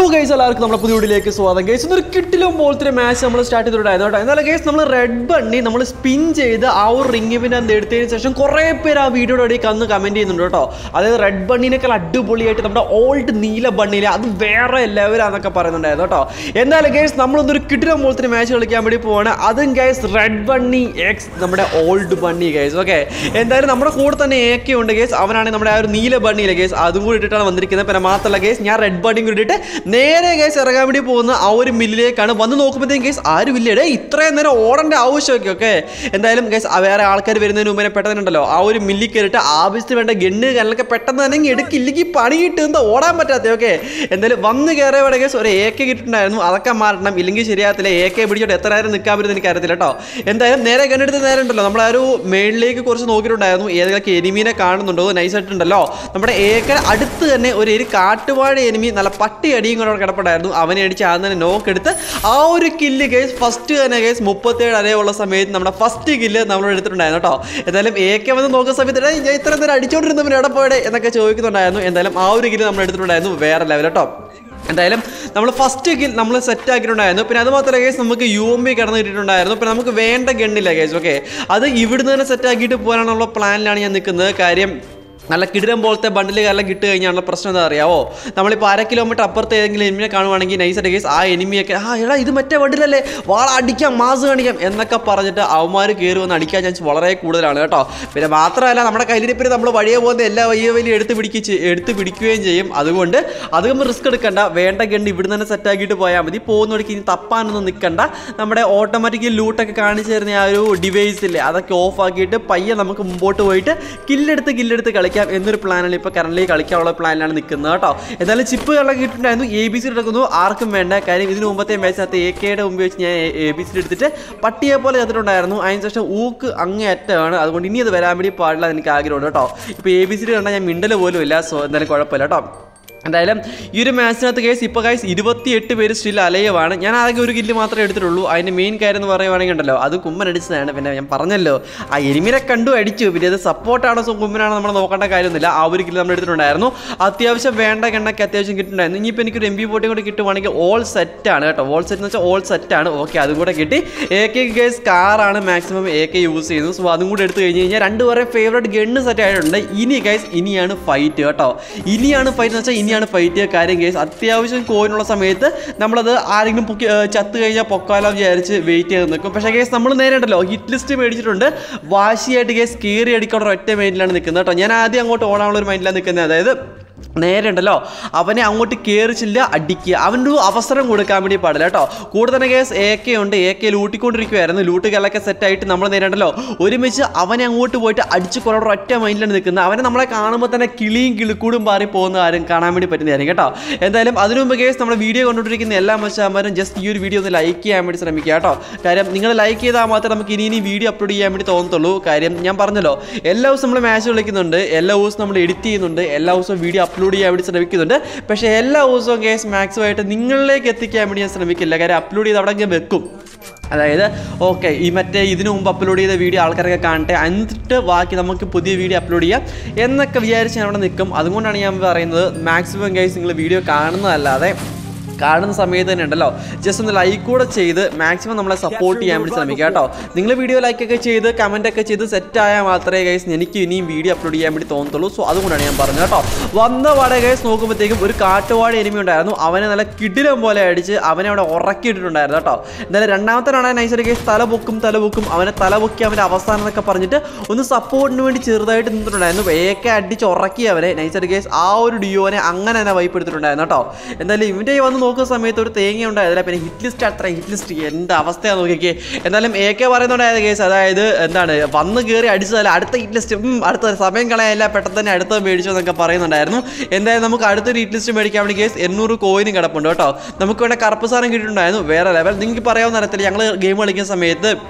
guys എല്ലാവർക്കും നമ്മുടെ പുതിയ വീഡിയോയിലേക്ക് സ്വാഗതം ഗൈസ് ഇന്നൊരു കിട്ടിലും പോലത്തെ മാച്ച് നമ്മൾ സ്റ്റാർട്ട് ചെയ്തിട്ടുണ്ടായിരുന്നു കേട്ടോ എന്നാലും ഗൈസ് നമ്മൾ റെഡ് ബണ്ണി നമ്മൾ സ്പിൻ ചെയ്ത് ആ ഒരു റിംഗ് പിന്നെ അത് എടുത്തതിന് ശേഷം കുറേ പേര് ആ വീഡിയോയുടെ ഇടയ്ക്ക് അന്ന് കമൻറ്റ് ചെയ്യുന്നുണ്ട് കേട്ടോ അതായത് റെഡ് ബണ്ണിനേക്കാൾ അടിപൊളിയായിട്ട് നമ്മുടെ ഓൾഡ് നീല ബണ്ണിയിലെ അത് വേറെ ലെവലാന്നൊക്കെ പറയുന്നുണ്ടായിരുന്നു കേട്ടോ എന്തായാലും ഗൈസ് നമ്മളൊന്നൊരു കിട്ടിലും പോലത്തെ മാച്ച് കളിക്കാൻ വേണ്ടി പോവാണ് അതും ഗൈസ് റെഡ് ബണ്ണി എക്സ് നമ്മുടെ ഓൾഡ് ബണ്ണി ഗൈസ് ഓക്കെ എന്തായാലും നമ്മുടെ കൂടെ തന്നെ ഏക്കെ ഉണ്ട് ഗൈസ് അവനാണ് നമ്മുടെ ആ ഒരു നീല ബണ്ണിയിലെ ഗൈസ് അതും കൂടി ഇട്ടിട്ടാണ് വന്നിരിക്കുന്നത് പിന്നെ മാത്രമല്ല ഗൈസ് ഞാൻ റെഡ് ബണ്ണിയും കൂടി ഇട്ടിട്ട് നേരെ ഗൈസ് ഇറങ്ങാൻ വേണ്ടി പോകുന്ന ആ ഒരു മില്ലിലേക്കാണ് വന്ന് നോക്കുമ്പോഴത്തേക്കും ഗൈസ് ആരും ഇല്ലേ ഇത്രയും നേരം ഓടേണ്ട ആവശ്യമൊക്കെ ഓക്കെ എന്തായാലും ഗൈസ് വേറെ ആൾക്കാർ വരുന്നതിന് മുമ്പേ പെട്ടെന്നുണ്ടല്ലോ ആ ഒരു മില്ലിൽ കയറിയിട്ട് ആവശ്യത്തിന് വേണ്ട ഗണ്ണ് കല്ലൊക്കെ പെട്ടെന്ന് തന്നെ ഇങ്ങ് എടുക്കില്ലെങ്കിൽ പണി കിട്ടുന്ന ഓടാൻ പറ്റാത്ത ഓക്കെ എന്തായാലും വന്ന് കയറിയവിടെ ഗൈസ് ഒരു ഏക്കെ കിട്ടുന്നുണ്ടായിരുന്നു അതൊക്കെ മാറണം ഇല്ലെങ്കിൽ ശരിയാകത്തില്ല ഏക്കെ പിടിച്ചോട്ട് എത്ര നേരം നിൽക്കാൻ പറ്റുമെന്ന് എനിക്ക് അറിയത്തില്ല കേട്ടോ എന്തായാലും നേരെ കണ്ണെടുത്ത് നേരം ഉണ്ടല്ലോ നമ്മൾ ആ ഒരു മേളിലേക്ക് കുറച്ച് നോക്കിയിട്ടുണ്ടായിരുന്നു ഏതൊക്കെ എനിമീനെ കാണുന്നുണ്ടോ നൈസായിട്ടുണ്ടല്ലോ നമ്മുടെ ഏക്കർ അടുത്ത് തന്നെ ഒരു ഒരു കാട്ടുവാഴ എനിമി നല്ല പട്ടി അടിയും കൂടെ അവിടെ കിടപ്പുണ്ടായിരുന്നു അവനെ അടിച്ച് ആദ്യം തന്നെ നോക്ക് എടുത്ത് ആ ഒരു കില്ല് കേസ് ഫസ്റ്റ് തന്നെ കേസ് മുപ്പത്തേഴ് അരയുള്ള സമയത്ത് നമ്മുടെ ഫസ്റ്റ് കില്ല് നമ്മൾ എടുത്തിട്ടുണ്ടായിരുന്നു കേട്ടോ എന്തായാലും ഏക്കെ വന്ന് നോക്കുന്ന സമയത്ത് "എടാ, ഞാൻ ഇത്ര നേരം അടിച്ചോണ്ടിരുന്നവൻ എവിടെ പോയുടെ എന്നൊക്കെ ചോദിക്കുന്നുണ്ടായിരുന്നു എന്തായാലും ആ ഒരു കില്ല് നമ്മൾ എടുത്തിട്ടുണ്ടായിരുന്നു വേറെ ലെവൽ കേട്ടോ എന്തായാലും നമ്മൾ ഫസ്റ്റ് കിൽ നമ്മൾ സെറ്റ് ആക്കിയിട്ടുണ്ടായിരുന്നു പിന്നെ അത് മാത്രമല്ല കേസ് നമുക്ക് യു എം ബി കടന്നു കിട്ടിയിട്ടുണ്ടായിരുന്നു പിന്നെ നമുക്ക് വേണ്ട ഗണ്ണില്ല കേസ് ഓക്കെ അത് ഇവിടുന്ന് തന്നെ സെറ്റ് ആക്കിയിട്ട് പോകാനുള്ള പ്ലാനിലാണ് ഞാൻ നിൽക്കുന്നത് കാര്യം നല്ല കിടിലം പോലത്തെ ബണ്ടിൽ കാരണം കിട്ടി കഴിഞ്ഞാലുള്ള പ്രശ്നം എന്താ അറിയാവോ നമ്മളിപ്പോൾ അര കിലോമീറ്റർ അപ്പുറത്ത് ഏതെങ്കിലും എനിമിനെ കാണുവാണെങ്കിൽ നൈസായിട്ട് കേസ് ആ എനിമിയൊക്കെ ആ എടാ ഇത് മറ്റേ ബണ്ടിലല്ലേ വാള അടിക്കാം മാസ് കാണിക്കാം എന്നൊക്കെ പറഞ്ഞിട്ട് അവന്മാർ കയറി വന്ന് അടിക്കാൻ ചാൻസ് വളരെ കൂടുതലാണ് കേട്ടോ പിന്നെ മാത്രമല്ല നമ്മുടെ കയ്യിലിപ്പിന് നമ്മൾ വഴിയെ പോകുന്ന എല്ലാ വഴിയെ വലിയ എടുത്ത് പിടിക്കുക എടുത്ത് പിടിക്കുകയും ചെയ്യും അതുകൊണ്ട് അധികം റിസ്ക് എടുക്കണ്ട വേണ്ട ഗണ്ട് ഇവിടുന്ന് തന്നെ സെറ്റ് ആക്കിയിട്ട് പോയാൽ മതി പോകുന്ന വഴിക്ക് ഇനി തപ്പാനൊന്നും നിൽക്കണ്ട നമ്മുടെ ഓട്ടോമാറ്റിക്കലി ലൂട്ടൊക്കെ കാണിച്ചു തരുന്ന ആ ഒരു ഡിവൈസ് ഇല്ലേ അതൊക്കെ ഓഫ് ആക്കിയിട്ട് പയ്യെ നമുക്ക് മുമ്പോട്ട് പോയിട്ട് കില്ലെടുത്ത് കില്ലെടുത്ത് കളിക്കാം എന്നൊരു പ്ലാനാണ് ഇപ്പോൾ കറന്റ് കളിക്കാനുള്ള പ്ലാനിലാണ് നിൽക്കുന്നത് കേട്ടോ എന്തായാലും ചിപ്പ് കളൊക്കെ ഇട്ടിട്ടുണ്ടായിരുന്നു എ ബി സി എടുക്കുന്നു ആർക്കും വേണ്ട കാര്യം ഇതിന് മുമ്പത്തെ മാച്ചിനകത്ത് എ കെയുടെ മുമ്പ് വെച്ച് ഞാൻ എ ബി സി എടുത്തിട്ട് പട്ടിയെ പോലെ ചെയ്തിട്ടുണ്ടായിരുന്നു അതിന് ശേഷം ഊക്ക് അങ്ങേ അറ്റമാണ് അതുകൊണ്ട് ഇനി അത് വരാൻ വേണ്ടി പാടില്ല എന്ന് എനിക്ക് ആഗ്രഹമുണ്ട് കേട്ടോ ഇപ്പോൾ എ ബി സി കണ്ടാൽ ഞാൻ മിണ്ടൽ പോലും ഇല്ല സോ എന്തായാലും കുഴപ്പമില്ല കേട്ടോ എന്തായാലും ഈ ഒരു മാച്ചിനകത്ത് കേസ് ഇപ്പോൾ ഗൈസ് ഇരുപത്തിയെട്ട് പേര് സ്റ്റിൽ അലയവാണ് ഞാൻ ആകെ ഒരു കില്ല് മാത്രമേ എടുത്തിട്ടുള്ളൂ അതിൻ്റെ മെയിൻ കാര്യം എന്ന് പറയുവാണെങ്കിൽ ഉണ്ടല്ലോ അത് കുമ്മൻ അടിച്ചതാണ് പിന്നെ ഞാൻ പറഞ്ഞല്ലോ ആ എരുമിനെ കണ്ടു അടിച്ചു പിന്നെ അത് സപ്പോർട്ടാണോ സോ കുമ്മനാണോ നമ്മൾ നോക്കേണ്ട കാര്യമൊന്നുമില്ല ആ ഒരു കില്ല് നമ്മൾ എടുത്തിട്ടുണ്ടായിരുന്നു അത്യാവശ്യം വേണ്ട കണ്ണൊക്കെ അത്യാവശ്യം കിട്ടുന്നുണ്ടായിരുന്നു ഇനിയിപ്പോൾ എനിക്കൊരു എം ബി ഫോർട്ടി കൂടെ കിട്ടുവാണെങ്കിൽ ഓൾ സെറ്റാണ് കേട്ടോ ഓൾ സെറ്റ് എന്ന് വെച്ചാൽ ഓൾ സെറ്റാണ് ഓക്കെ അതും കൂടെ കിട്ടി എ കെ ഗേസ് കാറാണ് മാക്സിമം എ കെ യൂസ് ചെയ്യുന്നത് സോ അതും കൂടെ എടുത്തു കഴിഞ്ഞ് കഴിഞ്ഞാൽ രണ്ടുപേരെ ഫേവറേറ്റ് ഗണ്ണ് സെറ്റ് ആയിട്ടുണ്ട് ഇനി ഗൈസ് ഇനിയാണ് ഫൈറ്റ് കേട്ടോ ഇനിയാണ് ഫൈറ്റ് എന്ന് വെച്ചാൽ ഇനിയാണ് ഫൈറ്റ് കാര്യം കേസ് അത്യാവശ്യം കോയിനുള്ള സമയത്ത് നമ്മളത് ആരെങ്കിലും പൊക്കി ഏർ ചത്ത് കഴിഞ്ഞാൽ പൊക്കാലോ വിചാരിച്ച് വെയിറ്റ് ചെയ്ത് നിൽക്കും പക്ഷേ കേസ് നമ്മൾ നേരെ ഉണ്ടല്ലോ ഹിറ്റ് ലിസ്റ്റ് മേടിച്ചിട്ടുണ്ട് വാശിയായിട്ട് കേസ് കയറി അടിക്കാനുള്ള ഒറ്റ മൈൻഡിലാണ് നിൽക്കുന്നത് കേട്ടോ ഞാൻ ആദ്യം അങ്ങോട്ട് ഓടാനുള്ള ഒരു മൈൻഡിലാണ് നിൽക്കുന്നത് അതായത് നേരെ ഉണ്ടല്ലോ അവനെ അങ്ങോട്ട് കയറിച്ചില്ല അടിക്കുക അവൻ്റെ ഒരു അവസരം കൊടുക്കാൻ വേണ്ടി പാടില്ല കേട്ടോ കൂടെ തന്നെ കേസ് എ കെ ഉണ്ട് എ കെ ലൂട്ടിക്കൊണ്ടിരിക്കുവായിരുന്നു ലൂട്ടുകളൊക്കെ സെറ്റായിട്ട് നമ്മൾ നേരെ ഉണ്ടല്ലോ ഒരുമിച്ച് അവനെ അങ്ങോട്ട് പോയിട്ട് അടിച്ച് കുറേ ഒറ്റ മൈൻഡിലാണ് നിൽക്കുന്നത് അവനെ നമ്മളെ കാണുമ്പോൾ തന്നെ കിളിയും കിളിക്കൂടും പാറി പോകുന്ന ആരും കാണാൻ വേണ്ടി പറ്റുന്നതായിരിക്കും കേട്ടോ എന്തായാലും അതിനു മുമ്പ് കേസ് നമ്മുടെ വീഡിയോ കണ്ടുകൊണ്ടിരിക്കുന്ന എല്ലാ മച്ചാന്മാരും ജസ്റ്റ് ഈ ഒരു വീഡിയോ ഒന്ന് ലൈക്ക് ചെയ്യാൻ വേണ്ടി ശ്രമിക്കുക കേട്ടോ കാര്യം നിങ്ങൾ ലൈക്ക് ചെയ്താൽ മാത്രമേ നമുക്ക് ഇനി ഇനി വീഡിയോ അപ്ലോഡ് ചെയ്യാൻ വേണ്ടി തോന്നത്തുള്ളൂ കാര്യം ഞാൻ പറഞ്ഞല്ലോ എല്ലാ ദിവസവും നമ്മൾ മാച്ച് കളിക്കുന്നുണ്ട് എല്ലാ ദിവസവും നമ്മൾ എഡിറ്റ് ചെയ്യുന്നുണ്ട് എല്ലാ ദിവസവും വീഡിയോ അപ്ലോഡ് ചെയ്യാൻ വേണ്ടി ശ്രമിക്കുന്നുണ്ട് പക്ഷേ എല്ലാ ദിവസവും കേസ് മാക്സിമമായിട്ട് നിങ്ങളിലേക്ക് എത്തിക്കാൻ വേണ്ടി ഞാൻ ശ്രമിക്കില്ല കാര്യം അപ്ലോഡ് ചെയ്ത് അവിടെ അങ്ങ് വെക്കും അതായത് ഓക്കെ ഈ മറ്റേ ഇതിനു മുമ്പ് അപ്ലോഡ് ചെയ്ത വീഡിയോ ആൾക്കാരൊക്കെ കാണട്ടെ എന്നിട്ട് ബാക്കി നമുക്ക് പുതിയ വീഡിയോ അപ്ലോഡ് ചെയ്യാം എന്നൊക്കെ വിചാരിച്ച് ഞാൻ അവിടെ നിൽക്കും അതുകൊണ്ടാണ് ഞാൻ പറയുന്നത് മാക്സിമം കേസ് നിങ്ങൾ വീഡിയോ കാണുന്നതല്ലാതെ കാണുന്ന സമയത്ത് തന്നെ ഉണ്ടല്ലോ ജസ്റ്റ് ഒന്ന് ലൈക്ക് കൂടെ ചെയ്ത് മാക്സിമം നമ്മളെ സപ്പോർട്ട് ചെയ്യാൻ വേണ്ടി ശ്രമിക്കുക കേട്ടോ നിങ്ങൾ വീഡിയോ ലൈക്ക് ഒക്കെ ചെയ്ത് കമൻ്റ് ഒക്കെ ചെയ്ത് സെറ്റ് ആയാൽ മാത്രമേ ഗൈസ് എനിക്ക് ഇനിയും വീഡിയോ അപ്ലോഡ് ചെയ്യാൻ വേണ്ടി തോന്നത്തുള്ളൂ സോ അതുകൊണ്ടാണ് ഞാൻ പറഞ്ഞത് കേട്ടോ വന്ന പാടെ ഗൈസ് നോക്കുമ്പോഴത്തേക്കും ഒരു കാട്ടുവാട് എനിമി ഉണ്ടായിരുന്നു അവനെ നല്ല കിടിലം പോലെ അടിച്ച് അവനെ അവിടെ ഉറക്കിയിട്ടിട്ടുണ്ടായിരുന്നു കേട്ടോ എന്തായാലും രണ്ടാമത്തെ നൈസറി ഗൈസ് തല പൊക്കും തല പൊക്കും അവനെ തല പൊക്കി അവൻ്റെ അവസാനം എന്നൊക്കെ പറഞ്ഞിട്ട് ഒന്ന് സപ്പോർട്ടിന് വേണ്ടി ചെറുതായിട്ട് നിന്നിട്ടുണ്ടായിരുന്നു വേക്കെ അടിച്ച് ഉറക്കി അവനെ നൈസറി ഗൈസ് ആ ഒരു ഡിയോനെ അങ്ങനെ തന്നെ വൈപ്പ് എടുത്തിട്ടുണ്ടായിരുന്നു കേട്ടോ എന്തായാലും ഇവൻ്റെ കയ്യിൽ വന്ന് നോക്കുന്ന സമയത്ത് ഒരു തേങ്ങ ഉണ്ടായതില്ല പിന്നെ ഹിറ്റ് ലിസ്റ്റ് അത്ര ഹിറ്റ് ലിസ്റ്റ് എന്താ അവസ്ഥയാണ് നോക്കിക്കേ എന്തായാലും എ കെ പറയുന്നുണ്ടായത് കേസ് അതായത് എന്താണ് വന്ന് കയറി അടിച്ചതല്ല അടുത്ത ഹിറ്റ് ലിസ്റ്റ് അടുത്ത സമയം കളയാനില്ല പെട്ടെന്ന് തന്നെ അടുത്ത മേടിച്ചു എന്നൊക്കെ പറയുന്നുണ്ടായിരുന്നു എന്തായാലും നമുക്ക് അടുത്തൊരു ഹിറ്റ് ലിസ്റ്റ് മേടിക്കാൻ വേണ്ടി കേസ് എണ്ണൂറ് കോയിനും കിടപ്പുണ്ട് കേട്ടോ നമുക്ക് വേണ്ട കറുപ്പ് സാധനം കിട്ടിയിട്ടുണ്ടായിരുന്നു വേറെ ലെവൽ നിങ്ങൾക്ക് പറയാവുന്ന തരത്തിൽ ഞങ്ങൾ ഗെയിം കളിക്കുന്ന സമയത്ത്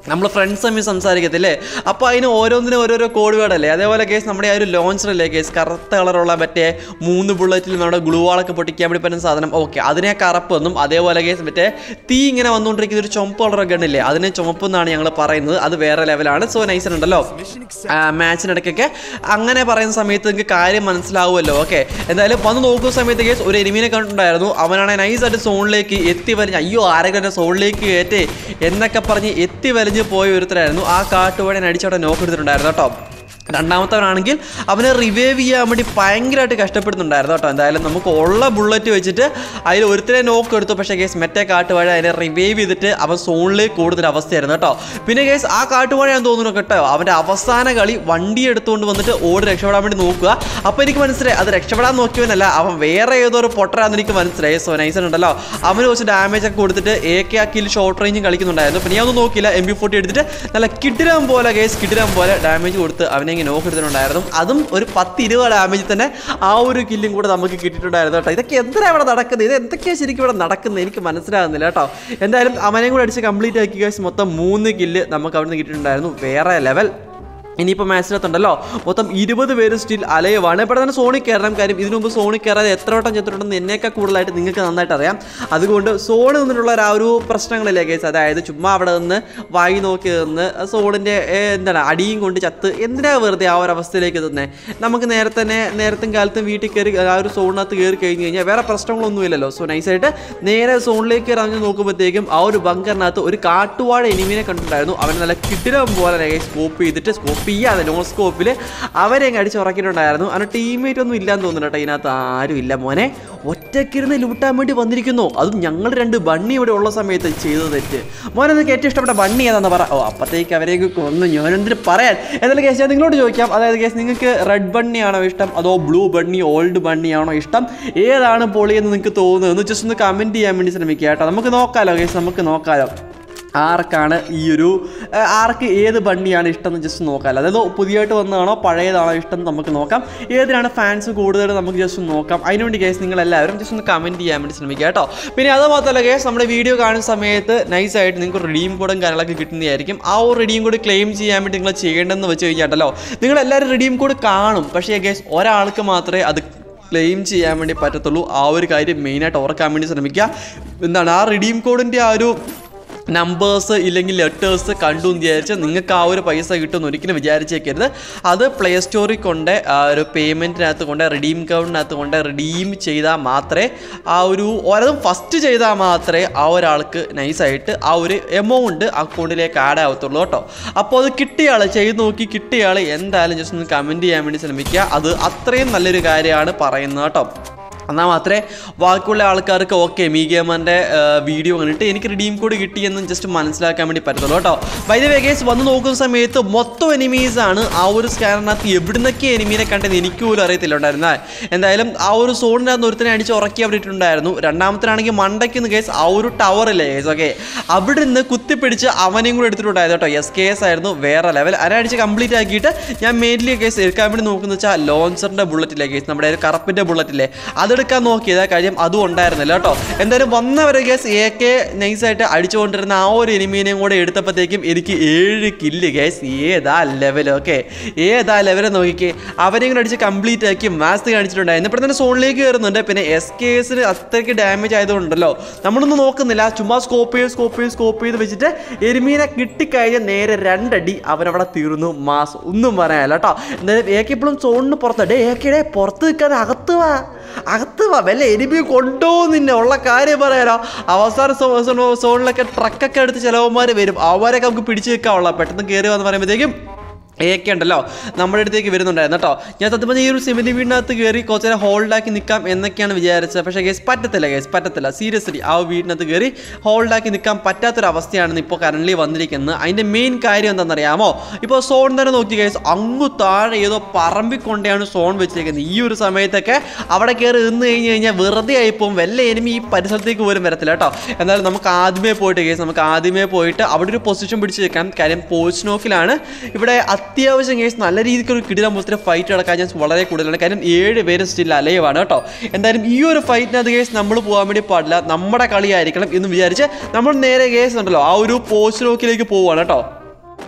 നമ്മൾ ഫ്രണ്ട്സ് തമ്മിൽ സംസാരിക്കത്തില്ലേ അപ്പോൾ അതിന് ഓരോന്നിനും ഓരോരോ കോഡ് വേർഡല്ലേ അതേപോലെ കേസ് നമ്മുടെ ആ ഒരു ലോഞ്ചറല്ലേ കേസ് കറുത്ത കളറുള്ള മറ്റേ മൂന്ന് ബുള്ളറ്റിൽ നമ്മുടെ ഗ്ലൂ വാളൊക്കെ പൊട്ടിക്കാൻ വേണ്ടി പറ്റുന്ന സാധനം ഓക്കെ അതിനെ കറുപ്പ് എന്നും അതേപോലെ കേസ് മറ്റേ തീ ഇങ്ങനെ വന്നുകൊണ്ടിരിക്കുന്ന ഒരു ചുമപ്പ് കളർ ഗണ്ണില്ലേ അതിനെ ചുമപ്പ് എന്നാണ് ഞങ്ങൾ പറയുന്നത് അത് വേറെ ലെവലാണ് സോ നൈസ് ഉണ്ടല്ലോ മാച്ചിനിടയ്ക്കൊക്കെ അങ്ങനെ പറയുന്ന സമയത്ത് നിങ്ങൾക്ക് കാര്യം മനസ്സിലാവുമല്ലോ ഓക്കെ എന്തായാലും വന്ന് നോക്കുന്ന സമയത്ത് കേസ് ഒരു എനിമീനെ കണ്ടിട്ടുണ്ടായിരുന്നു അവനാണ് നൈസായിട്ട് സോണിലേക്ക് എത്തി വലിഞ്ഞ് അയ്യോ ആരെങ്കിലും എൻ്റെ സോണിലേക്ക് കയറ്റേ എന്നൊക്കെ പറഞ്ഞ് എത്തി വലിഞ്ഞ് പോയ ഒരുത്തരായിരുന്നു ആ കാട്ടുവാടൻ അടിച്ചവിടെ നോക്ക് എടുത്തിട്ടുണ്ടായിരുന്നു കേട്ടോ രണ്ടാമത്തവനാണെങ്കിൽ അവനെ റിവൈവ് ചെയ്യാൻ വേണ്ടി ഭയങ്കരമായിട്ട് കഷ്ടപ്പെടുന്നുണ്ടായിരുന്നു കേട്ടോ എന്തായാലും നമുക്ക് ഉള്ള ബുള്ളറ്റ് വെച്ചിട്ട് അതിൽ ഒരുത്തരെ നോക്ക് എടുത്തു പക്ഷേ കേസ് മറ്റേ കാട്ടുവാഴ അതിനെ റിവൈവ് ചെയ്തിട്ട് അവൻ സോണിലേക്ക് കൂടുതൽ അവസ്ഥയായിരുന്നു കേട്ടോ പിന്നെ കേസ് ആ കാട്ടുവാഴയാന്ന് തോന്നുന്നു കേട്ടോ അവൻ്റെ അവസാന കളി വണ്ടി എടുത്തുകൊണ്ട് വന്നിട്ട് ഓടി രക്ഷപ്പെടാൻ വേണ്ടി നോക്കുക അപ്പോൾ എനിക്ക് മനസ്സിലായി അത് രക്ഷപ്പെടാൻ നോക്കിയവനല്ല അവൻ വേറെ ഏതോ ഒരു പൊട്ടറാന്ന് എനിക്ക് മനസ്സിലായി സോ നൈസൺ ഉണ്ടല്ലോ അവന് കുറച്ച് ഡാമേജ് ഒക്കെ കൊടുത്തിട്ട് എ കെ ആക്കിയിൽ ഷോർട്ട് റേഞ്ചും കളിക്കുന്നുണ്ടായിരുന്നു പിന്നെ ഞാൻ ഒന്നും നോക്കിയില്ല എം ബി ഫോർട്ടി എടുത്തിട്ട് നല്ല കിടിലം പോലെ കേസ് കിടിലം പോലെ ഡാമേജ് കൊടുത്ത് അവനെ ഇങ്ങനെ നോക്ക് എടുത്തിട്ടുണ്ടായിരുന്നു അതും ഒരു പത്ത് ഇരുപത് ഡാമേജിൽ തന്നെ ആ ഒരു കില്ലും കൂടെ നമുക്ക് കിട്ടിയിട്ടുണ്ടായിരുന്നു കേട്ടോ ഇതൊക്കെ എന്തിനാണ് ഇവിടെ നടക്കുന്നത് ഇത് എന്തൊക്കെയാണ് ശരിക്കും ഇവിടെ നടക്കുന്നത് എനിക്ക് മനസ്സിലാകുന്നില്ല കേട്ടോ എന്തായാലും അവനെയും കൂടെ അടിച്ച് കംപ്ലീറ്റ് ആക്കി കേസ് മൊത്തം മൂന്ന് കില്ല് നമുക്ക് അവിടെ നിന്ന് കിട്ടിയിട്ടുണ്ടായിരുന്നു വേറെ ലെവൽ ഇനിയിപ്പോൾ മാച്ചിനകത്തുണ്ടല്ലോ മൊത്തം ഇരുപത് പേര് സ്റ്റിൽ അലയുവാണ് ഇപ്പോൾ തന്നെ സോണി കയറണം കാര്യം ഇതിനു മുമ്പ് സോണി കയറാതെ എത്ര വട്ടം ചെത്തിട്ടുണ്ടെന്ന് എന്നേക്കാൾ കൂടുതലായിട്ട് നിങ്ങൾക്ക് നന്നായിട്ട് അറിയാം അതുകൊണ്ട് സോണ് നിന്നിട്ടുള്ള ഒരു ആ ഒരു പ്രശ്നങ്ങളില്ലേ കേസ് അതായത് ചുമ്മാ അവിടെ നിന്ന് വായി നോക്കി നിന്ന് സോണിൻ്റെ എന്താണ് അടിയും കൊണ്ട് ചത്ത് എന്തിനാ വെറുതെ ആ ഒരു അവസ്ഥയിലേക്ക് തന്നെ നമുക്ക് നേരത്തെ തന്നെ നേരത്തും കാലത്തും വീട്ടിൽ കയറി ആ ഒരു സോണിനകത്ത് കയറി കഴിഞ്ഞ് കഴിഞ്ഞാൽ വേറെ പ്രശ്നങ്ങളൊന്നും ഇല്ലല്ലോ സോ നൈസായിട്ട് നേരെ സോണിലേക്ക് ഇറങ്ങി നോക്കുമ്പോഴത്തേക്കും ആ ഒരു ബങ്കറിനകത്ത് ഒരു കാട്ടുവാഴ എനിമീനെ കണ്ടിട്ടുണ്ടായിരുന്നു അവനെ നല്ല കിടിലം പോലെ സ്കോപ്പ് ചെയ്തിട്ട് സ്കോപ്പ് ചെയ്യാതെ നോ സ്കോപ്പിൽ അവരെ അങ്ങ് അടിച്ച് ഉറക്കിയിട്ടുണ്ടായിരുന്നു അവൻ്റെ ടീംമേറ്റ് ഒന്നും ഇല്ലാന്ന് തോന്നുന്നു കേട്ടോ ഇതിനകത്ത് ആരും ഇല്ല മോനെ ഒറ്റക്കിരുന്ന് ലൂട്ടാൻ വേണ്ടി വന്നിരിക്കുന്നു അതും ഞങ്ങൾ രണ്ട് ബണ്ണി ഇവിടെ ഉള്ള സമയത്ത് ചെയ്തത് തെറ്റ് മോനെ നിങ്ങൾക്ക് ഏറ്റവും ഇഷ്ടപ്പെട്ട ബണ്ണി ഏതാന്ന് പറ ഓ അപ്പത്തേക്ക് അവരെയൊക്കെ കൊന്നു ഞാൻ എന്തിന് പറയാൻ എന്നാലും കേസ് ഞാൻ നിങ്ങളോട് ചോദിക്കാം അതായത് കേസ് നിങ്ങൾക്ക് റെഡ് ബണ്ണിയാണോ ഇഷ്ടം അതോ ബ്ലൂ ബണ്ണി ഓൾഡ് ബണ്ണിയാണോ ഇഷ്ടം ഏതാണ് പൊളി എന്ന് നിങ്ങൾക്ക് തോന്നുന്നത് ജസ്റ്റ് ഒന്ന് കമൻറ്റ് ചെയ്യാൻ വേണ്ടി ശ്രമിക്കുക കേട്ടോ നമുക്ക് നോക്കാമല്ലോ കേസ് നമുക്ക് നോക്കാമല്ലോ ആർക്കാണ് ഈ ഒരു ആ, ആർക്ക് ഏത് ബണ്ണിയാണ് ഇഷ്ടം എന്ന് ജസ്റ്റ് നോക്കാം അതായത് പുതിയതായിട്ട് വന്നതാണോ പഴയതാണോ ഇഷ്ടം എന്ന് നമുക്ക് നോക്കാം ഏതിനാണ് ഫാൻസ് കൂടുതൽ നമുക്ക് ജസ്റ്റ് ഒന്ന് നോക്കാം അതിനുവേണ്ടി കേസ് നിങ്ങൾ എല്ലാവരും ജസ്റ്റ് ഒന്ന് കമൻറ്റ് ചെയ്യാൻ വേണ്ടി ശ്രമിക്കുക കേട്ടോ പിന്നെ അത് മാത്രമല്ല കേസ് നമ്മുടെ വീഡിയോ കാണുന്ന സമയത്ത് നൈസായിട്ട് നിങ്ങൾക്ക് റിഡീം കോഡും കാര്യങ്ങളൊക്കെ കിട്ടുന്നതായിരിക്കും ആ ഒരു റിഡീം കോഡ് ക്ലെയിം ചെയ്യാൻ വേണ്ടി നിങ്ങൾ ചെയ്യേണ്ടതെന്ന് വെച്ച് കഴിഞ്ഞാട്ടല്ലോ നിങ്ങൾ എല്ലാവരും റിഡീം കോഡ് കാണും പക്ഷേ കേസ് ഒരാൾക്ക് മാത്രമേ അത് ക്ലെയിം ചെയ്യാൻ വേണ്ടി പറ്റത്തുള്ളൂ ആ ഒരു കാര്യം മെയിനായിട്ട് ഓർക്കാൻ വേണ്ടി ശ്രമിക്കുക എന്താണ് ആ റിഡീം കോഡിൻ്റെ ആ ഒരു നമ്പേഴ്സ് ഇല്ലെങ്കിൽ ലെറ്റേഴ്സ് കണ്ടു എന്ന് വിചാരിച്ച് നിങ്ങൾക്ക് ആ ഒരു പൈസ കിട്ടുമെന്ന് ഒരിക്കലും വിചാരിച്ചേക്കരുത് അത് പ്ലേ സ്റ്റോറിൽ കൊണ്ട് ആ ഒരു പേയ്മെൻറ്റിനകത്ത് കൊണ്ട് റിഡീം കൗണ്ടിനകത്ത് കൊണ്ട് റിഡീം ചെയ്താൽ മാത്രമേ ആ ഒരു ഓരോന്നും ഫസ്റ്റ് ചെയ്താൽ മാത്രമേ ആ ഒരാൾക്ക് നൈസായിട്ട് ആ ഒരു എമൗണ്ട് അക്കൗണ്ടിലേക്ക് ആഡ് ആവത്തുള്ളൂ കേട്ടോ അപ്പോൾ അത് കിട്ടിയ ആൾ ചെയ്ത് നോക്കി കിട്ടിയ ആൾ എന്തായാലും ജസ്റ്റ് ഒന്ന് കമൻറ്റ് ചെയ്യാൻ വേണ്ടി ശ്രമിക്കുക അത് അത്രയും നല്ലൊരു കാര്യമാണ് പറയുന്നത് കേട്ടോ എന്നാൽ മാത്രമേ ബാക്കിയുള്ള ആൾക്കാർക്ക് ഓക്കെ മീ ഗെയിമറിൻ്റെ വീഡിയോ കണ്ടിട്ട് എനിക്ക് റിഡീം കോഡ് കിട്ടിയെന്ന് ജസ്റ്റ് മനസ്സിലാക്കാൻ വേണ്ടി പറ്റത്തുള്ളൂ കേട്ടോ വൈദ്യ വേഗേസ് വന്ന് നോക്കുന്ന സമയത്ത് മൊത്തം എനിമീസ് ആണ് ആ ഒരു സ്കാനറിനകത്ത് എവിടുന്നൊക്കെ എനിമീനെ കണ്ടെന്ന് എനിക്ക് പോലും അറിയത്തില്ല ഉണ്ടായിരുന്ന എന്തായാലും ആ ഒരു സോണിനകത്ത് ഒരുത്തനെ അടിച്ച് ഉറക്കി അവിടെ ഇട്ടിട്ടുണ്ടായിരുന്നു രണ്ടാമത്തിനാണെങ്കിൽ മണ്ടയ്ക്കുന്ന കേസ് ആ ഒരു ടവറില്ലേ കേസ് ഓക്കെ അവിടെ നിന്ന് കുത്തിപ്പിടിച്ച് അവനെയും കൂടെ എടുത്തിട്ടുണ്ടായിരുന്നു കേട്ടോ എസ് കെ എസ് ആയിരുന്നു വേറെ ലെവൽ അര അടിച്ച് കംപ്ലീറ്റ് ആക്കിയിട്ട് ഞാൻ മെയിൻലി കേസ് എടുക്കാൻ വേണ്ടി നോക്കുന്ന വെച്ചാൽ ലോഞ്ചറിൻ്റെ ബുള്ളറ്റില്ലേ കേസ് നമ്മുടെ ഒരു കറപ്പിൻ്റെ ബുള്ളറ്റില്ലേ അതെടുക്കാൻ നോക്കിയത് കാര്യം അതും ഉണ്ടായിരുന്നില്ല കേട്ടോ എന്തായാലും വന്നവരെ കേസ് എ കെ നൈസായിട്ട് അടിച്ചുകൊണ്ടിരുന്ന ആ ഒരു എനിമീനെയും കൂടെ എടുത്തപ്പോഴത്തേക്കും എനിക്ക് ഏഴ് കില്ല് കേസ് ഏതാ ലെവൽ ഓക്കെ ഏതാ ലെവൽ നോക്കിക്കേ അവനെയും കൂടെ അടിച്ച് കംപ്ലീറ്റ് ആക്കി മാസ് കാണിച്ചിട്ടുണ്ടായിരുന്നു ഇപ്പോൾ തന്നെ സോണിലേക്ക് കയറുന്നുണ്ട് പിന്നെ എസ് കെ എസിന് അത്രയ്ക്ക് ഡാമേജ് ആയതുകൊണ്ടല്ലോ നമ്മളൊന്നും നോക്കുന്നില്ല ചുമ്മാ സ്കോപ്പ് ചെയ്ത് സ്കോപ്പ് ചെയ്ത് സ്കോപ്പ് ചെയ്ത് വെച്ചിട്ട് എരുമീനെ കിട്ടിക്കഴിഞ്ഞാൽ നേരെ രണ്ടടി അവനവിടെ തീർന്നു മാസ് ഒന്നും പറയാനല്ല കേട്ടോ എന്തായാലും ഏക്കെ ഇപ്പോഴും സോണിന് പുറത്ത് ഡേ ഏക്കടെ പുറത്ത് നിൽക്കാതെ അകത്ത് വാ അകത്ത് വാ വല്ല എരുമി കൊണ്ടോ നിന്നെ ഉള്ള കാര്യം പറയാലോ അവസാന സോ- സോ- സോണിലൊക്കെ ട്രക്കൊക്കെ എടുത്ത് ചിലവന്മാർ വരും അവരൊക്കെ നമുക്ക് പിടിച്ചു വെക്കാനുള്ള പെട്ടെന്ന് കയറി വന്ന് പറയുമ്പോഴത്തേക്കും ഏക്കെ ഉണ്ടല്ലോ നമ്മുടെ അടുത്തേക്ക് വരുന്നുണ്ടായിരുന്നു കേട്ടോ ഞാൻ സത്യം പറഞ്ഞാൽ ഈ ഒരു സിമെന്റ് വീടിനകത്ത് കയറി കുറച്ച് നേരം ഹോൾഡാക്കി നിൽക്കാം എന്നൊക്കെയാണ് വിചാരിച്ചത് പക്ഷേ കേസ് പറ്റത്തില്ല കേസ് പറ്റത്തില്ല സീരിയസ്ലി ആ വീടിനകത്ത് കയറി ഹോൾഡാക്കി നിൽക്കാൻ പറ്റാത്തൊരവസ്ഥയാണ് ഇപ്പോൾ കറണ്ട്ലി വന്നിരിക്കുന്നത് അതിൻ്റെ മെയിൻ കാര്യം എന്താണെന്നറിയാമോ ഇപ്പോൾ സോൺ തന്നെ നോക്കി കേസ് അങ്ങു താഴെ ഏതോ പറമ്പിക്കൊണ്ടെയാണ് സോൺ വെച്ചിരിക്കുന്നത് ഈ ഒരു സമയത്തൊക്കെ അവിടെ കയറി നിന്ന് കഴിഞ്ഞ് കഴിഞ്ഞാൽ വെറുതെ ആയിപ്പോവും വല്ല എനിമി ഈ പരിസരത്തേക്ക് പോലും വരത്തില്ല കേട്ടോ എന്നാലും നമുക്ക് ആദ്യമേ പോയിട്ട് കേസ് നമുക്ക് ആദ്യമേ പോയിട്ട് അവിടെ ഒരു പൊസിഷൻ പിടിച്ച് വെക്കാം കാര്യം പോസ്റ്റ് നോക്കിലാണ് ഇവിടെ അത്യാവശ്യം കേസ് നല്ല രീതിക്ക് ഒരു കിടിലം പോലത്തെ ഫൈറ്റ് നടക്കാൻ ചാൻസ് വളരെ കൂടുതലാണ് കാര്യം ഏഴ് പേര് സ്റ്റിൽ അലയുവാണ് കേട്ടോ എന്തായാലും ഈ ഒരു ഫൈറ്റിനകത്ത് കേസ് നമ്മൾ പോകാൻ വേണ്ടി പാടില്ല നമ്മുടെ കളിയായിരിക്കണം എന്ന് വിചാരിച്ച് നമ്മൾ നേരെ കേസ് ഉണ്ടല്ലോ ആ ഒരു പോസ്റ്റ് നോക്കിലേക്ക് പോവുകയാണ് കേട്ടോ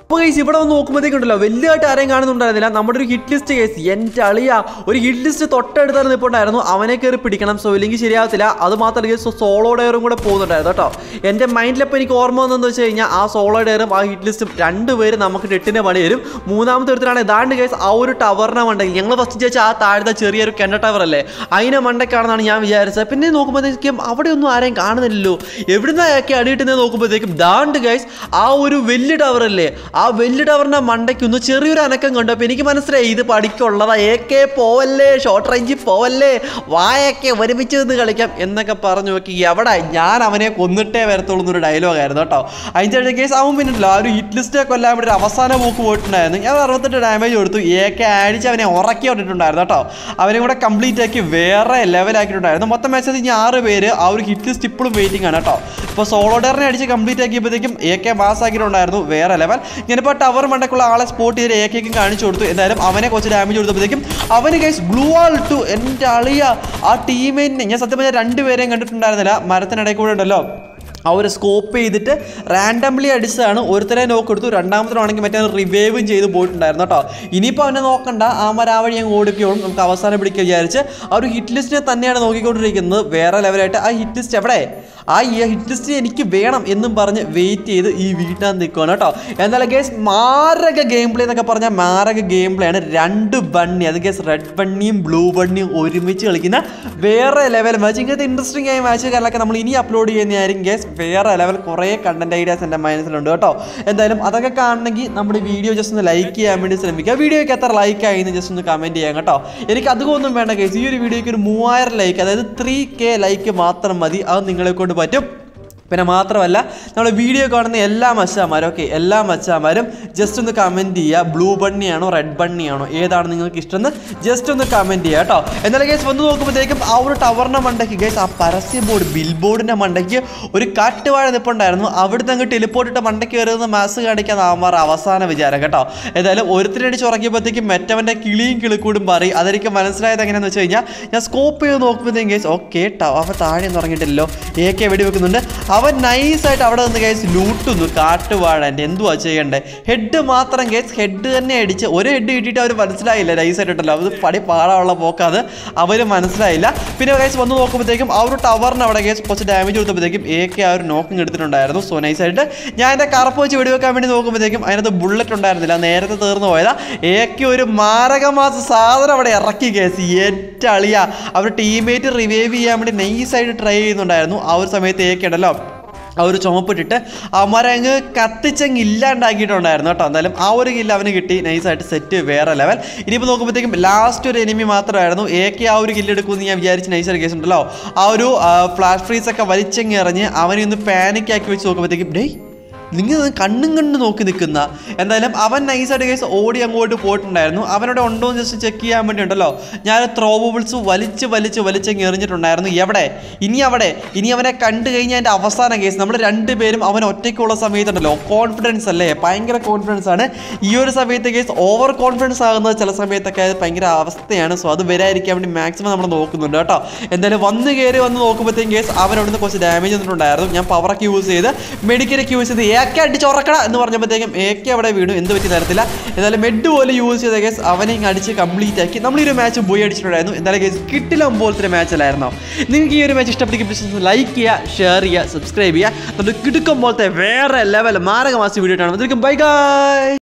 അപ്പോൾ കേസ് ഇവിടെ വന്ന് നോക്കുമ്പോഴത്തേക്കുണ്ടല്ലോ വലിയതായിട്ട് ആരെയും കാണുന്നുണ്ടായിരുന്നില്ല നമ്മുടെ ഒരു ഹിറ്റ് ലിസ്റ്റ് കേസ് എൻ്റെ അളിയ ഒരു ഹിറ്റ് ലിസ്റ്റ് തൊട്ടടുത്താണ് നിൽപ്പുണ്ടായിരുന്നു അവനെ കയറി പിടിക്കണം സോ ഇല്ലെങ്കിൽ ശരിയാവത്തില്ല അത് മാത്രമല്ല കേസ് സോളോ ഡയറും കൂടെ പോകുന്നുണ്ടായിരുന്നു കേട്ടോ എൻ്റെ മൈൻഡിലപ്പോൾ എനിക്ക് ഓർമ്മ വന്നതെന്ന് വെച്ച് കഴിഞ്ഞാൽ ആ സോളോ ഡയറും ആ ഹിറ്റ് ലിസ്റ്റും രണ്ടുപേരും നമുക്ക് നെട്ടിൻ്റെ പണി വരും മൂന്നാമത്തെ ഒരുത്തരാണ് ഇതാണ്ട് കേസ് ആ ഒരു ടവറിനെ മണ്ടയ്ക്ക് ഞങ്ങൾ ഫസ്റ്റ് ചോദിച്ചാൽ ആ താഴത്തെ ചെറിയൊരു കെണ്ട ടവർ അല്ലേ അതിനെ മണ്ടയ്ക്കാണെന്നാണ് ഞാൻ വിചാരിച്ചത് പിന്നെ നോക്കുമ്പോഴത്തേക്കും അവിടെ ഒന്നും ആരെയും കാണുന്നില്ലല്ലോ എവിടുന്നൊക്കെ അടിയിട്ടുന്നത് നോക്കുമ്പോഴത്തേക്കും ദാണ്ട് ഗൈസ് ആ ഒരു വലിയ ടവർ അല്ലേ ആ വലിയ ടവറിന്റെ മണ്ടയ്ക്ക് ഒന്ന് ചെറിയൊരു അനക്കം കണ്ടു അപ്പോൾ എനിക്ക് മനസ്സിലായി ഇത് പഠിക്കുള്ളതാ എ കെ പോവല്ലേ ഷോർട്ട് റേഞ്ചിൽ പോവല്ലേ വായൊക്കെ ഒരുമിച്ച് നിന്ന് കളിക്കാം എന്നൊക്കെ പറഞ്ഞു നോക്കി എവിടെ ഞാൻ അവനെ കൊന്നിട്ടേ വരത്തുള്ളൂ എന്നൊരു ഡയലോഗായിരുന്നു കേട്ടോ അതിൻ്റെ ഇടയ്ക്ക് കേസ് അവൻ പിന്നിട്ടില്ല ആ ഒരു ഹിറ്റ് ലിസ്റ്റെ കൊല്ലാൻ വേണ്ടി ഒരു അവസാന പോക്ക് പോയിട്ടുണ്ടായിരുന്നു ഞാൻ അറുപത്തെട്ട് ഡാമേജ് കൊടുത്തു എ കെ അടിച്ച് അവനെ ഉറക്കി വിട്ടിട്ടുണ്ടായിരുന്നു കേട്ടോ അവനെ കൂടെ കംപ്ലീറ്റ് ആക്കി വേറെ ലെവലാക്കിയിട്ടുണ്ടായിരുന്നു മൊത്തം മാച്ചസ് ഇനി ആറ് പേര് ആ ഒരു ഹിറ്റ് ലിസ്റ്റ് ഇപ്പോഴും വെയിറ്റിംഗ് ആണ് കേട്ടോ ഇപ്പോൾ സോളോഡറിനെ അടിച്ച് കംപ്ലീറ്റ് ആക്കിയപ്പോഴത്തേക്കും എ കെ മാസ് ആക്കിയിട്ടുണ്ടായിരുന്നു വേറെ ലെവൽ ഞാനിപ്പോൾ ടവർ മണ്ടക്കുള്ള ആളെ സ്പോട്ട് ചെയ്ത് എ കെക്കും കാണിച്ചു കൊടുത്തു എന്തായാലും അവനെ കുറച്ച് ഡാമേജ് കൊടുത്തപ്പോഴത്തേക്കും അവന് ഗൈസ് ബ്ലൂ ആൾ ടു എൻ്റെ അളിയ ആ ടീമിനെ ഞാൻ സത്യം പറഞ്ഞാൽ രണ്ടുപേരെയും കണ്ടിട്ടുണ്ടായിരുന്നില്ല മരത്തിനിടയിൽ കൂടെ ഉണ്ടല്ലോ ആ ഒരു സ്കോപ്പ് ചെയ്തിട്ട് റാൻഡംലി അടിച്ചതാണ് ഒരുത്തരെ നോക്ക് എടുത്തു രണ്ടാമത്തിനാണെങ്കിൽ മറ്റേ റിവൈവും ചെയ്ത് പോയിട്ടുണ്ടായിരുന്നു കേട്ടോ ഇനിയിപ്പോൾ അവനെ നോക്കണ്ട ആ മരാവഴി അങ്ങ് ഓടിക്കോളും നമുക്ക് അവസാനം പിടിക്കുക വിചാരിച്ച് ആ ഒരു ഹിറ്റ് ലിസ്റ്റിനെ തന്നെയാണ് നോക്കിക്കൊണ്ടിരിക്കുന്നത് വേറെ ലെവലായിട്ട് ആ ഹിറ്റ് ലിസ്റ്റ് എവിടെ ആ ഈ ഹിറ്റ് ലിസ്റ്റ് എനിക്ക് വേണം എന്നും പറഞ്ഞ് വെയിറ്റ് ചെയ്ത് ഈ വീട്ടാൻ നിൽക്കുകയാണ് കേട്ടോ എന്നാലും ഗേസ് മാരക ഗെയിം പ്ലേ എന്നൊക്കെ പറഞ്ഞാൽ മാരക ഗെയിം പ്ലേ ആണ് രണ്ട് ബണ്ണി അത് ഗേസ് റെഡ് ബണ്ണിയും ബ്ലൂ ബണ്ണിയും ഒരുമിച്ച് കളിക്കുന്ന വേറെ ലെവൽ മാച്ച് ഇങ്ങനത്തെ ഇൻട്രസ്റ്റിംഗ് ആയ മാച്ചുകളൊക്കെ നമ്മൾ ഇനി അപ്ലോഡ് ചെയ്യുന്നതായിരിക്കും ഗേസ് വേറെ ലെവൽ കുറേ കണ്ടന്റ് ഐഡിയാസ് എൻ്റെ മനസ്സിലുണ്ട് കേട്ടോ എന്തായാലും അതൊക്കെ കാണണമെങ്കിൽ നമ്മുടെ വീഡിയോ ജസ്റ്റ് ഒന്ന് ലൈക്ക് ചെയ്യാൻ വേണ്ടി ശ്രമിക്കുക വീഡിയോയ്ക്ക് എത്ര ലൈക്ക് ആയി എന്ന് ജസ്റ്റ് ഒന്ന് കമൻറ്റ് ചെയ്യാം കേട്ടോ എനിക്ക് അധികമൊന്നും വേണ്ട കേസ് ഈ ഒരു വീഡിയോയ്ക്ക് ഒരു മൂവായിരം ലൈക്ക് അതായത് ത്രീ കെ ലൈക്ക് മാത്രം മതി അത് നിങ്ങളെ കൊണ്ട് പറ്റും പിന്നെ മാത്രമല്ല നമ്മൾ വീഡിയോ കാണുന്ന എല്ലാ മച്ചാമാരും ഓക്കെ എല്ലാ മച്ചാമാരും ജസ്റ്റ് ഒന്ന് കമൻറ്റ് ചെയ്യുക ബ്ലൂ ബണ്ണിയാണോ റെഡ് ബണ്ണിയാണോ ഏതാണ് നിങ്ങൾക്ക് ഇഷ്ടം എന്ന് ജസ്റ്റ് ഒന്ന് കമൻറ്റ് ചെയ്യുക കേട്ടോ എന്നാലും കേസ് വന്ന് നോക്കുമ്പോഴത്തേക്കും ആ ഒരു ടവറിൻ്റെ മണ്ടയ്ക്ക് കേസ് ആ പരസ്യ ബോർഡ് ബിൽ ബോർഡിൻ്റെ മണ്ടയ്ക്ക് ഒരു കാട്ടുവാഴ നിൽപ്പുണ്ടായിരുന്നു അവിടുന്ന് അങ്ങ് ടെലിപ്പോർട്ടിട്ട് മണ്ടയ്ക്ക് കയറുന്ന മാസ് കാണിക്കാൻ ആവാർ അവസാന വിചാരം കേട്ടോ ഏതായാലും ഒരുത്തിനടിച്ച് ഉറക്കിയപ്പോഴത്തേക്കും മറ്റവൻ്റെ കിളിയും കിളിക്കൂടും പറയും അതെനിക്ക് മനസ്സിലായത് എങ്ങനെയാണെന്ന് വെച്ച് കഴിഞ്ഞാൽ ഞാൻ സ്കോപ്പ് ചെയ്ത് നോക്കുമ്പോഴത്തേക്കും കേസ് ഓക്കെ അവൻ താഴെ ഒന്നും ഇറങ്ങിയിട്ടില്ലല്ലോ എ കെ വെടി വെക്കുന്നുണ്ട് അവൻ നൈസായിട്ട് അവിടെ നിന്ന് കേസ് ലൂട്ടുന്നു കാട്ടുവാഴൻ്റെ എന്തുവാ ചെയ്യണ്ടേ ഹെഡ് മാത്രം കേസ് ഹെഡ് തന്നെ അടിച്ച് ഒരു ഹെഡ് കിട്ടിയിട്ട് അവർ മനസ്സിലായില്ല നൈസായിട്ട് ഉണ്ടല്ലോ അത് പടി പാടാനുള്ള പോക്കാത് അവർ മനസ്സിലായില്ല പിന്നെ കേസ് വന്ന് നോക്കുമ്പോഴത്തേക്കും ആ ഒരു ടവറിന് അവിടെ കേസ് കുറച്ച് ഡാമേജ് കൊടുത്തപ്പോഴത്തേക്കും എ കെ ആ ഒരു നോക്കിങ് എടുത്തിട്ടുണ്ടായിരുന്നു സോ നൈസായിട്ട് ഞാൻ എൻ്റെ കറപ്പ് വെച്ച് വെടിവെക്കാൻ വേണ്ടി നോക്കുമ്പോഴത്തേക്കും അതിനകത്ത് ബുള്ളറ്റ് ഉണ്ടായിരുന്നില്ല നേരത്തെ തീർന്നു പോയതാ എ കെ ഒരു മാരകമാസ സാധനം അവിടെ ഇറക്കി കേസ് ഏറ്റളിയ അവർ ടീമേറ്റ് റിവൈവ് ചെയ്യാൻ വേണ്ടി നൈസായിട്ട് ട്രൈ ചെയ്യുന്നുണ്ടായിരുന്നു ആ ഒരു സമയത്ത് എ കെ ഉണ്ടല്ലോ ആ ഒരു ചുമപ്പിട്ടിട്ട് അവന്മാരെ അങ്ങ് കത്തിച്ചങ്ങ് ഇല്ലാണ്ടാക്കിയിട്ടുണ്ടായിരുന്നു കേട്ടോ എന്തായാലും ആ ഒരു കില്ല് അവന് കിട്ടി നൈസായിട്ട് സെറ്റ് വേറെ ലെവൽ ഇനിയിപ്പോൾ നോക്കുമ്പോഴത്തേക്കും ലാസ്റ്റ് ഒരു എനിമി മാത്രമായിരുന്നു എ കെ ആ ഒരു കില്ല് എടുക്കുമെന്ന് ഞാൻ വിചാരിച്ച് നൈസായിട്ട് കേസ് ഉണ്ടല്ലോ ആ ഒരു ഫ്ലാഷ് ഫ്രീസ് ഒക്കെ വലിച്ചങ്ങ് എറിഞ്ഞ് അവനെ ഒന്ന് പാനിക് ആക്കി വെച്ച് നോക്കുമ്പോഴത്തേക്കും ഡേയ് നിങ്ങൾ കണ്ണും കണ്ട് നോക്കി നിൽക്കുന്ന എന്തായാലും അവൻ നൈസായിട്ട് കേസ് ഓടി അങ്ങോട്ട് പോയിട്ടുണ്ടായിരുന്നു അവനോട് ഉണ്ടോ എന്ന് ജസ്റ്റ് ചെക്ക് ചെയ്യാൻ വേണ്ടി ഉണ്ടല്ലോ ഞാൻ ത്രോ ബബിൾസ് വലിച്ച് വലിച്ച് വലിച്ചങ്ങ് എറിഞ്ഞിട്ടുണ്ടായിരുന്നു എവിടെ ഇനി അവിടെ ഇനി അവനെ കണ്ടു കഴിഞ്ഞാൽ എൻ്റെ അവസാന കേസ് നമ്മൾ രണ്ടുപേരും അവൻ ഒറ്റയ്ക്കുള്ള സമയത്തുണ്ടല്ലോ കോൺഫിഡൻസ് അല്ലേ ഭയങ്കര കോൺഫിഡൻസ് ആണ് ഈ ഒരു സമയത്ത് കേസ് ഓവർ കോൺഫിഡൻസ് ആകുന്നത് ചില സമയത്തൊക്കെ ഭയങ്കര അവസ്ഥയാണ് സോ അത് വരാതിരിക്കാൻ വേണ്ടി മാക്സിമം നമ്മൾ നോക്കുന്നുണ്ട് കേട്ടോ എന്തായാലും വന്ന് കയറി വന്ന് നോക്കുമ്പോഴത്തേക്കും കേസ് അവൻ അവിടുന്ന് കുറച്ച് ഡാമേജ് വന്നിട്ടുണ്ടായിരുന്നു ഞാൻ പവറൊക്കെ യൂസ് ചെയ്ത് മെഡിക്കലൊക്കെ യൂസ് ചെയ്ത് ഏക്കെ അടിച്ച് ഉറക്കട എന്ന് പറഞ്ഞപ്പോഴത്തേക്കും ഏക്കെ അവിടെ വീണു എന്ത് പറ്റി തരത്തില്ല എന്തായാലും മെഡ് പോലെ യൂസ് ചെയ്ത കേസ് അവനെ ഇങ്ങ് അടിച്ച് കംപ്ലീറ്റ് ആക്കി നമ്മൾ ഈ ഒരു മാച്ച് പോയി അടിച്ചിട്ടുണ്ടായിരുന്നു എന്തായാലും കേസ് കിട്ടില്ല പോലത്തെ മാച്ച് അല്ലായിരുന്നോ നിങ്ങൾക്ക് ഈ ഒരു മാച്ച് ഇഷ്ടപ്പെട്ടെങ്കിൽ ലൈക്ക് ചെയ്യുക ഷെയർ ചെയ്യുക സബ്സ്ക്രൈബ് ചെയ്യുക എന്നിട്ട് കിടക്കും പോലത്തെ വേറെ ലെവൽ മാരക മാസം വീഡിയോ ആണ് ബൈ ഗായ്